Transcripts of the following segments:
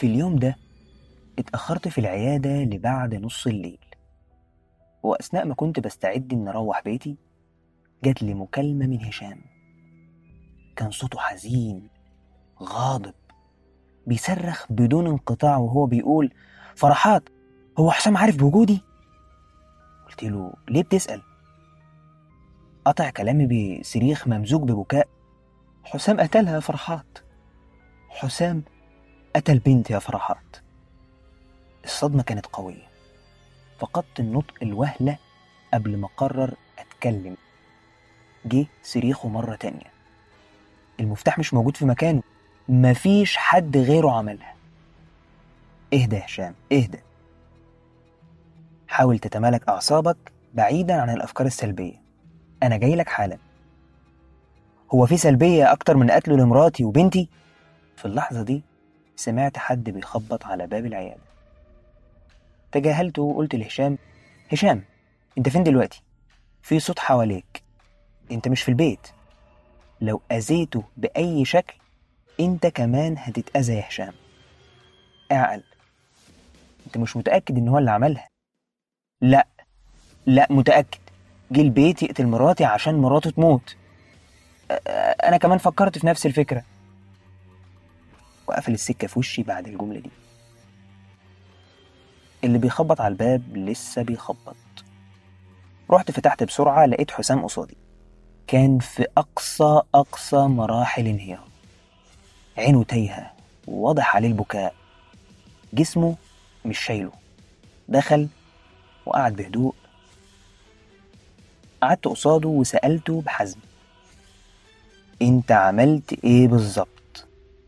في اليوم ده اتأخرت في العيادة لبعد نص الليل وأثناء ما كنت بستعد إن أروح بيتي جات لي مكالمة من هشام كان صوته حزين غاضب بيصرخ بدون انقطاع وهو بيقول فرحات هو حسام عارف بوجودي قلت له ليه بتسأل قطع كلامي بصريخ ممزوج ببكاء حسام قتلها يا فرحات حسام قتل بنتي يا فرحات الصدمة كانت قوية فقدت النطق الوهلة قبل ما أقرر أتكلم جه صريخه مرة تانية المفتاح مش موجود في مكانه مفيش حد غيره عملها اهدى يا هشام اهدى حاول تتمالك أعصابك بعيدا عن الأفكار السلبية أنا جاي لك حالا هو في سلبية أكتر من قتله لمراتي وبنتي؟ في اللحظة دي سمعت حد بيخبط على باب العيادة تجاهلته وقلت لهشام هشام انت فين دلوقتي في صوت حواليك انت مش في البيت لو اذيته باي شكل انت كمان هتتاذى يا هشام اعقل انت مش متاكد ان هو اللي عملها لا لا متاكد جه البيت يقتل مراتي عشان مراته تموت أ- أ- انا كمان فكرت في نفس الفكره وقفل السكه في وشي بعد الجمله دي اللي بيخبط على الباب لسه بيخبط رحت فتحت بسرعة لقيت حسام قصادي كان في أقصى أقصى مراحل انهيار عينه تايهة وواضح عليه البكاء جسمه مش شايله دخل وقعد بهدوء قعدت قصاده وسألته بحزم انت عملت ايه بالظبط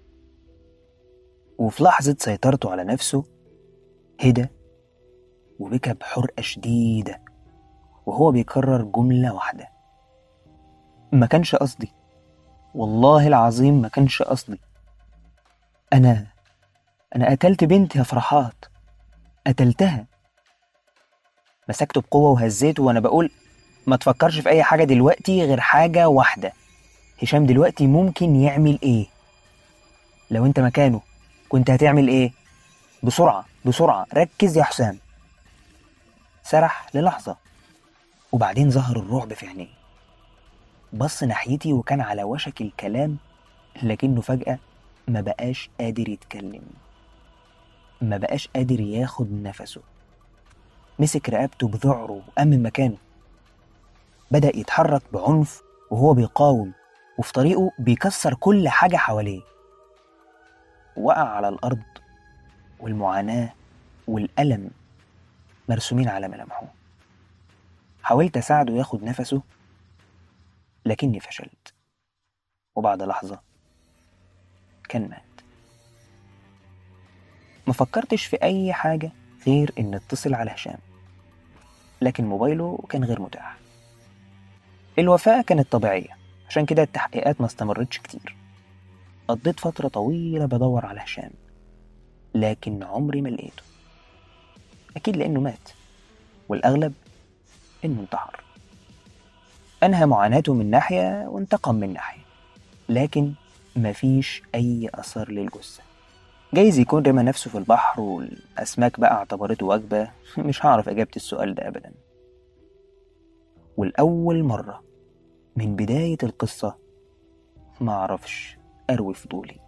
وفي لحظة سيطرته على نفسه هدى وبكى بحرقة شديدة وهو بيكرر جملة واحدة ما كانش قصدي والله العظيم ما كانش قصدي أنا أنا قتلت بنتي يا فرحات قتلتها مسكته بقوة وهزيته وأنا بقول ما تفكرش في أي حاجة دلوقتي غير حاجة واحدة هشام دلوقتي ممكن يعمل إيه لو أنت مكانه كنت هتعمل إيه بسرعة بسرعة ركز يا حسام سرح للحظة وبعدين ظهر الرعب في عينيه بص ناحيتي وكان على وشك الكلام لكنه فجأة ما بقاش قادر يتكلم ما بقاش قادر ياخد نفسه مسك رقبته بذعره وأمن مكانه بدأ يتحرك بعنف وهو بيقاوم وفي طريقه بيكسر كل حاجة حواليه وقع على الأرض والمعاناة والألم مرسومين على ملامحه حاولت أساعده ياخد نفسه لكني فشلت وبعد لحظة كان مات ما فكرتش في أي حاجة غير إن اتصل على هشام لكن موبايله كان غير متاح الوفاة كانت طبيعية عشان كده التحقيقات ما استمرتش كتير قضيت فترة طويلة بدور على هشام لكن عمري ما لقيته أكيد لأنه مات والأغلب إنه انتحر أنهى معاناته من ناحية وانتقم من ناحية لكن مفيش أي أثر للجثة جايز يكون رمى نفسه في البحر والأسماك بقى اعتبرته وجبة مش هعرف إجابة السؤال ده أبدا والأول مرة من بداية القصة معرفش أروي فضولي